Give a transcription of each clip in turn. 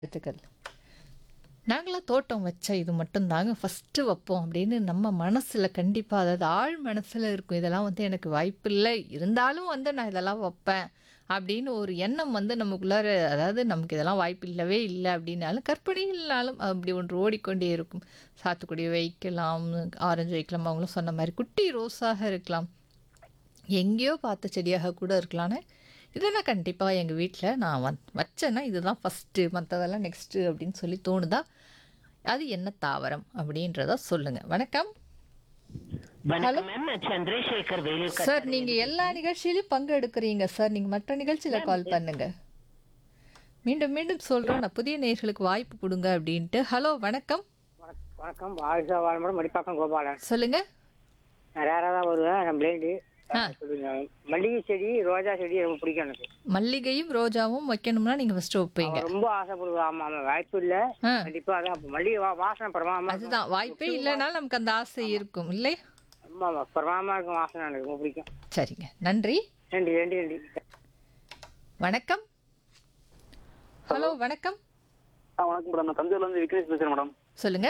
வாழ்த்துக்கள் நாங்களாம் தோட்டம் வச்ச இது மட்டும் தாங்க ஃபஸ்ட்டு வைப்போம் அப்படின்னு நம்ம மனசில் கண்டிப்பாக அதாவது ஆழ் மனசில் இருக்கும் இதெல்லாம் வந்து எனக்கு வாய்ப்பு இல்லை இருந்தாலும் வந்து நான் இதெல்லாம் வைப்பேன் அப்படின்னு ஒரு எண்ணம் வந்து நமக்குள்ளார அதாவது நமக்கு இதெல்லாம் வாய்ப்பு இல்லவே இல்லை அப்படின்னாலும் கற்பனை இல்லைனாலும் அப்படி ஒன்று ஓடிக்கொண்டே இருக்கும் சாத்துக்குடி வைக்கலாம் ஆரஞ்சு வைக்கலாம் அவங்களும் சொன்ன மாதிரி குட்டி ரோஸாக இருக்கலாம் எங்கேயோ பார்த்த செடியாக கூட இருக்கலான்னு இதை நான் கண்டிப்பாக எங்கள் வீட்டில் நான் வந் வச்சேன்னா இதுதான் ஃபஸ்ட்டு மற்றதெல்லாம் நெக்ஸ்ட்டு அப்படின்னு சொல்லி தோணுதா அது என்ன தாவரம் அப்படின்றத சொல்லுங்கள் வணக்கம் வணக்கம் மேம் நான் சந்திரசேகர் வேலூர் சார் நீங்கள் எல்லா நிகழ்ச்சியிலையும் பங்கெடுக்கிறீங்க சார் நீங்கள் மற்ற நிகழ்ச்சியில் கால் பண்ணுங்க மீண்டும் மீண்டும் சொல்கிறோம் நான் புதிய நேயர்களுக்கு வாய்ப்பு கொடுங்க அப்படின்ட்டு ஹலோ வணக்கம் வணக்- வணக்கம் வாழ்க வாழ்முறை மடிப்பாக்கம் கோபாலன் சொல்லுங்கள் நான் ரேராக தான் வருவேன் நான் பிளைண்டு ஆ. சொல்லுங்க மல்லிகை செடி ரோஜா செடி ரொம்ப பிடிக்கும் எனக்கு மல்லிகையும் ரோஜாவும் வைக்கணும்னா நீங்கள் ஃபஸ்ட்டு வைப்பீங்க அவன் ரொம்ப ஆசைப்படுவேன் ஆமா ஆமா வாய்ப்பு இல்ல ஆ கண்டிப்பா அதான் அப்ப மல்லிகை வா- வாசனை பிரமாமா அதுதான் வாய்ப்பே இல்லைனாலும் நமக்கு அந்த ஆசை இருக்கும் இல்லை ரொம்ப ஆமா, பிரமாமா இருக்கும் வாசனை எனக்கு ரொம்ப பிடிக்கும் சரிங்க நன்றி நன்றி நன்றி நன்றி வணக்கம் ஹலோ வணக்கம் ஆ வணக்கம் மேடம் நான் தஞ்சையில இருந்து விக்னேஷ் பேசுறேன் மேடம் சொல்லுங்க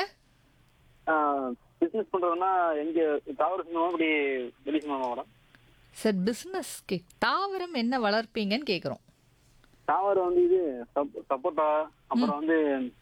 பிசினஸ் பண்றதுன்னா எங்க தாவர சின்னமா அப்படி வெளி சின்னமா மேடம் சார் பிஸ்னஸ்க்கு தாவரம் என்ன வளர்ப்பீங்கன்னு கேட்குறோம் தாவரம் வந்து இது சப்- சப்போட்டா அப்புறம் வந்து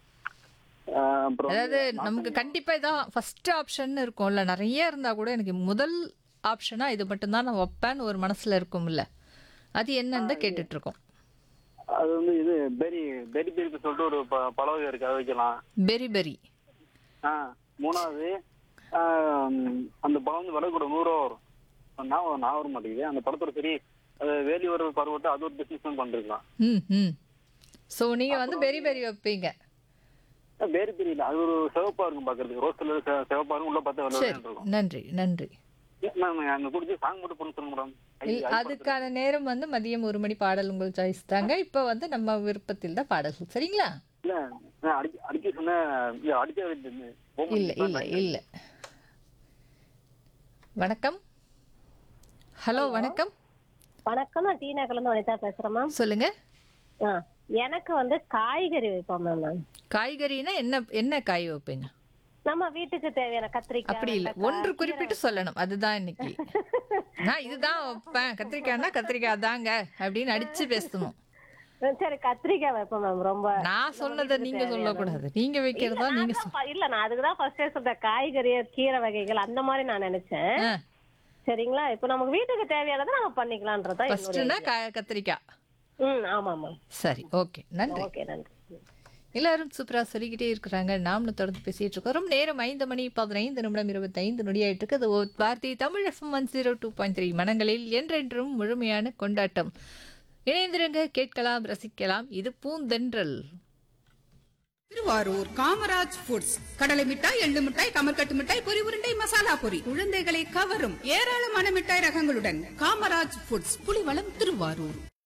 ஆ, அப்புறம் வந்து அதாவது நமக்கு கண்டிப்பாக இதான் ஃபர்ஸ்ட் ஆப்ஷன் இருக்கும்ல நிறைய இருந்தால் கூட எனக்கு முதல் ஆப்ஷனாக இது மட்டும்தான் நான் வைப்பேன்னு ஒரு மனசில் இருக்கும்ல அது என்னன்னு தான் கேட்டுட்ருக்கோம் அது வந்து இது பெரி பெரி பெரி சொல்லிட்டு ஒரு ப- பழ வகை இருக்கு அதை வைக்கலாம் பெரி பெரி ஆ மூணாவது ஆ, ம், அந்த பழம் வந்து விலை கூட நூறுரூவா வரும் நான் நான் வர மாட்டேங்குது அந்த பழத்தோட சரி அது வேலி ஒரு பருவத்தை அது ஒரு பிசினஸ் பண்ணிருக்கலாம் ம் ம் ஸோ நீங்கள் வந்து பெரி பெரி வைப்பீங்க வேறு பெரிய இல்ல அது ஒரு சிவப்பா இருக்கும் பாக்குறதுக்கு ரோஸ் கலர் சிவப்பா இருக்கும் உள்ள பார்த்தா வெள்ளை சரி வெள்ளைன்னு இருக்கும் நன்றி நன்றி மேம் அங்க குடிச்சு சாங் மட்டும் பண்ண சொல்லுங்க மேடம் இல் அதுக்கான நேரம் வந்து மதியம் ஒரு மணி பாடல் உங்கள் சாய்ஸ் தாங்க இப்போ வந்து நம்ம விருப்பத்தில் தான் பாடல்கள் சரிங்களா இல்ல நான் அடிக்க அடிக்க சொன்ன இல்ல அடிக்க வேண்டியது போக இல்லை இல்லை இல்லை வணக்கம் ஹலோ வணக்கம் வணக்கம் நான் டி நகர்லேருந்து வனிதா பேசுறேன் மேம் சொல்லுங்க ஆ, எனக்கு வந்து காய்கறி வைப்போம் மேம் நான் காய்கறினா என்ன என்ன காய் வைப்பீங்க நம்ம வீட்டுக்கு தேவையான கத்திரிக்காய் அப்படி இல்லை ஒன்று குறிப்பிட்டு சொல்லணும் அதுதான் இன்னைக்கு நான் இதுதான் வைப்பேன் கத்திரிக்காய்னா கத்திரிக்காய் தாங்க அப்படின்னு அடிச்சு பேசணும் வெங்காயம். சரி கத்திரிக்காய் வைப்போம் மேம் ரொம்ப நான் சொன்னதை நீங்க சொல்லக்கூடாது நீங்க வைக்கிறதா நீங்க நான் தான் இல்ல நான் அதுக்கு தான் ஃபர்ஸ்டே சொல்றேன் காய்கறி கீரை வகைகள் அந்த மாதிரி நான் நினைச்சேன் ஆ சரிங்களா இப்போ நமக்கு வீட்டுக்கு தேவையானதை நம்ம பண்ணிக்கலாம்ன்றதா என்னுடைய ஃபர்ஸ்ட்னா கத்திரிக்காய் ம் ஆமா மேம் சரி ஓகே நன்றி ஓகே நன்றி எல்லாரும் சூப்பரா சொல்லிக்கிட்டே இருக்கிறாங்க நாமளும் தொடர்ந்து பேசிட்டு இருக்கோம் ரொம்ப நேரம் ஐந்து மணி பதினைந்து நிமிடம் இருபத்தைந்து நொடியாயிட்டு இருக்கு அது ஒரு வார்த்தை Tamil FM one zero two point three மனங்களில் என்றென்றும் முழுமையான கொண்டாட்டம் இணைந்திருங்க கேட்கலாம் ரசிக்கலாம் இது பூந்தென்றல் திருவாரூர் காமராஜ் ஃபுட்ஸ் கடலை மிட்டாய் எள்ளு மிட்டாய் கமர்கட்டு மிட்டாய் பொரி உருண்டை மசாலா பொரி குழந்தைகளை கவரும் ஏராளமான மிட்டாய் ரகங்களுடன் காமராஜ் ஃபுட்ஸ் புலிவளம் திருவாரூர்